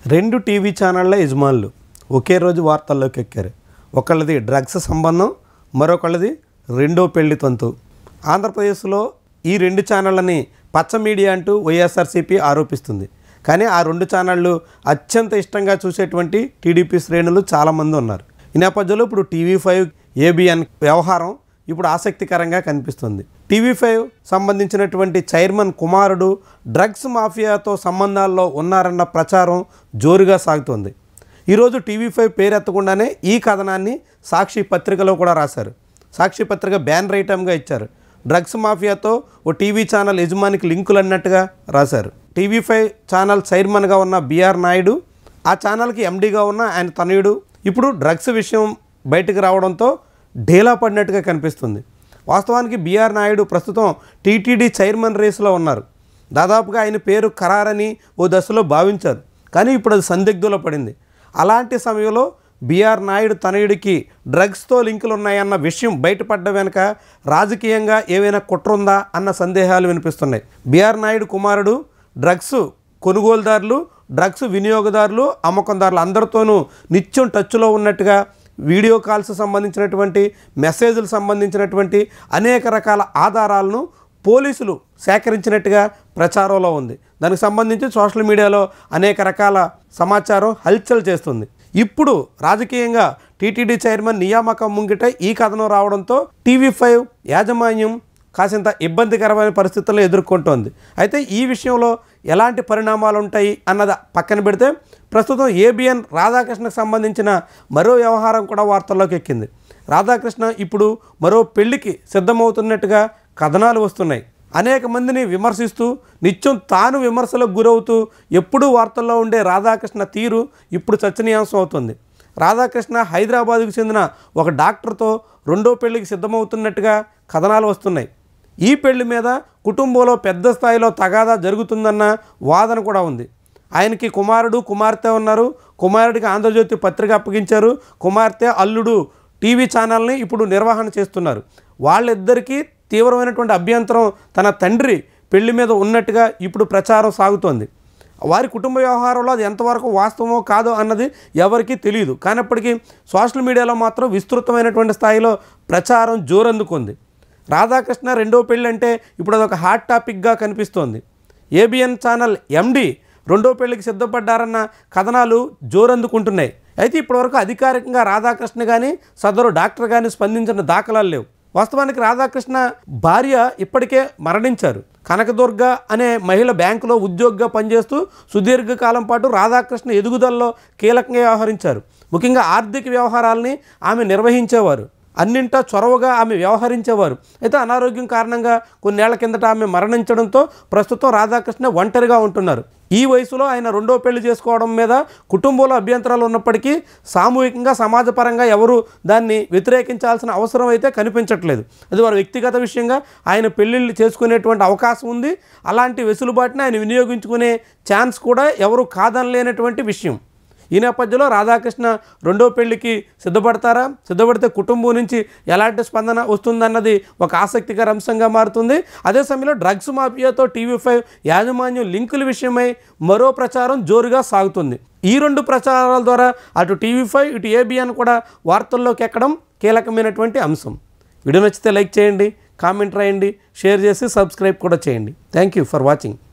రెండు టీవీ ఛానళ్ళ యజమానులు ఒకే రోజు వార్తల్లోకి ఎక్కారు ఒకళ్ళది డ్రగ్స్ సంబంధం మరొకళ్ళది రెండో పెళ్లి తంతు ఆంధ్రప్రదేశ్లో ఈ రెండు ఛానళ్ళని పచ్చ మీడియా అంటూ వైఎస్ఆర్సీపీ ఆరోపిస్తుంది కానీ ఆ రెండు ఛానళ్ళు అత్యంత ఇష్టంగా చూసేటువంటి టీడీపీ శ్రేణులు చాలామంది ఉన్నారు ఈ నేపథ్యంలో ఇప్పుడు టీవీ ఫైవ్ ఏబిఎన్ వ్యవహారం ఇప్పుడు ఆసక్తికరంగా కనిపిస్తుంది టీవీ ఫైవ్ సంబంధించినటువంటి చైర్మన్ కుమారుడు డ్రగ్స్ మాఫియాతో సంబంధాల్లో ఉన్నారన్న ప్రచారం జోరుగా సాగుతోంది ఈరోజు టీవీ ఫైవ్ పేరెత్తకుండానే ఈ కథనాన్ని సాక్షి పత్రికలో కూడా రాశారు సాక్షి పత్రిక బ్యాన్ ఐటమ్గా ఇచ్చారు డ్రగ్స్ మాఫియాతో ఓ టీవీ ఛానల్ యజమానికి లింకులు అన్నట్టుగా రాశారు టీవీ ఫైవ్ ఛానల్ చైర్మన్గా ఉన్న బిఆర్ నాయుడు ఆ ఛానల్కి ఎండీగా ఉన్న ఆయన తనయుడు ఇప్పుడు డ్రగ్స్ విషయం బయటకు రావడంతో ఢీలా పడినట్టుగా కనిపిస్తుంది వాస్తవానికి బిఆర్ నాయుడు ప్రస్తుతం టీటీడీ చైర్మన్ రేసులో ఉన్నారు దాదాపుగా ఆయన పేరు ఖరారని ఓ దశలో భావించారు కానీ ఇప్పుడు అది సందిగ్ధంలో పడింది అలాంటి సమయంలో బిఆర్ నాయుడు తనయుడికి డ్రగ్స్తో లింకులు ఉన్నాయన్న విషయం బయటపడ్డ వెనుక రాజకీయంగా ఏవైనా కుట్ర ఉందా అన్న సందేహాలు వినిపిస్తున్నాయి బిఆర్ నాయుడు కుమారుడు డ్రగ్స్ కొనుగోలుదారులు డ్రగ్స్ వినియోగదారులు అమ్మకందారులు అందరితోనూ నిత్యం టచ్లో ఉన్నట్టుగా వీడియో కాల్స్ సంబంధించినటువంటి మెసేజ్లు సంబంధించినటువంటి అనేక రకాల ఆధారాలను పోలీసులు సేకరించినట్టుగా ప్రచారంలో ఉంది దానికి సంబంధించి సోషల్ మీడియాలో అనేక రకాల సమాచారం హల్చల్ చేస్తుంది ఇప్పుడు రాజకీయంగా టీటీడీ చైర్మన్ నియామకం ముంగిట ఈ కథనం రావడంతో టీవీ ఫైవ్ యాజమాన్యం కాసింత ఇబ్బందికరమైన పరిస్థితులను ఎదుర్కొంటోంది అయితే ఈ విషయంలో ఎలాంటి పరిణామాలు ఉంటాయి అన్నది పక్కన పెడితే ప్రస్తుతం ఏబిఎన్ రాధాకృష్ణకు సంబంధించిన మరో వ్యవహారం కూడా వార్తల్లోకి ఎక్కింది రాధాకృష్ణ ఇప్పుడు మరో పెళ్లికి సిద్ధమవుతున్నట్టుగా కథనాలు వస్తున్నాయి అనేక మందిని విమర్శిస్తూ నిత్యం తాను విమర్శలకు గురవుతూ ఎప్పుడూ వార్తల్లో ఉండే రాధాకృష్ణ తీరు ఇప్పుడు చర్చనీయాంశం అవుతుంది రాధాకృష్ణ హైదరాబాద్కు చెందిన ఒక డాక్టర్తో రెండో పెళ్లికి సిద్ధమవుతున్నట్టుగా కథనాలు వస్తున్నాయి ఈ పెళ్లి మీద కుటుంబంలో పెద్ద స్థాయిలో తగాదా జరుగుతుందన్న వాదన కూడా ఉంది ఆయనకి కుమారుడు కుమార్తె ఉన్నారు కుమారుడికి ఆంధ్రజ్యోతి పత్రిక అప్పగించారు కుమార్తె అల్లుడు టీవీ ఛానల్ని ఇప్పుడు నిర్వహణ చేస్తున్నారు వాళ్ళిద్దరికీ తీవ్రమైనటువంటి అభ్యంతరం తన తండ్రి పెళ్లి మీద ఉన్నట్టుగా ఇప్పుడు ప్రచారం సాగుతోంది వారి కుటుంబ వ్యవహారంలో అది ఎంతవరకు వాస్తవమో కాదో అన్నది ఎవరికీ తెలియదు కానప్పటికీ సోషల్ మీడియాలో మాత్రం విస్తృతమైనటువంటి స్థాయిలో ప్రచారం జోరందుకుంది రాధాకృష్ణ రెండో పెళ్ళి అంటే ఇప్పుడు అదొక హాట్ టాపిక్గా కనిపిస్తోంది ఏబిఎన్ ఛానల్ ఎండి రెండో పెళ్లికి సిద్ధపడ్డారన్న కథనాలు జోరందుకుంటున్నాయి అయితే ఇప్పటివరకు అధికారికంగా రాధాకృష్ణ కానీ సదరు డాక్టర్ కానీ స్పందించిన దాఖలాలు లేవు వాస్తవానికి రాధాకృష్ణ భార్య ఇప్పటికే మరణించారు కనకదుర్గ అనే మహిళ బ్యాంకులో ఉద్యోగిగా పనిచేస్తూ సుదీర్ఘకాలం పాటు రాధాకృష్ణ ఎదుగుదలలో కీలకంగా వ్యవహరించారు ముఖ్యంగా ఆర్థిక వ్యవహారాలని ఆమె నిర్వహించేవారు అన్నింటా చొరవగా ఆమె వ్యవహరించేవారు అయితే అనారోగ్యం కారణంగా కొన్నేళ్ల కిందట ఆమె మరణించడంతో ప్రస్తుతం రాధాకృష్ణ ఒంటరిగా ఉంటున్నారు ఈ వయసులో ఆయన రెండో పెళ్లి చేసుకోవడం మీద కుటుంబంలో అభ్యంతరాలు ఉన్నప్పటికీ సామూహికంగా సమాజపరంగా ఎవరు దాన్ని వ్యతిరేకించాల్సిన అవసరం అయితే కనిపించట్లేదు అది వారి వ్యక్తిగత విషయంగా ఆయన పెళ్ళిళ్ళు చేసుకునేటువంటి అవకాశం ఉంది అలాంటి వెసులుబాటుని ఆయన వినియోగించుకునే ఛాన్స్ కూడా ఎవరు కాదనలేనటువంటి విషయం ఈ నేపథ్యంలో రాధాకృష్ణ రెండో పెళ్లికి సిద్ధపడతారా సిద్ధపడితే కుటుంబం నుంచి ఎలాంటి స్పందన వస్తుందన్నది ఒక ఆసక్తికర అంశంగా మారుతుంది అదే సమయంలో డ్రగ్స్ మాఫియాతో టీవీ ఫైవ్ యాజమాన్యం లింకుల విషయమై మరో ప్రచారం జోరుగా సాగుతుంది ఈ రెండు ప్రచారాల ద్వారా అటు టీవీ ఫైవ్ ఇటు ఏబిఎన్ కూడా వార్తల్లోకి ఎక్కడం కీలకమైనటువంటి అంశం వీడియో నచ్చితే లైక్ చేయండి కామెంట్ రాయండి షేర్ చేసి సబ్స్క్రైబ్ కూడా చేయండి థ్యాంక్ యూ ఫర్ వాచింగ్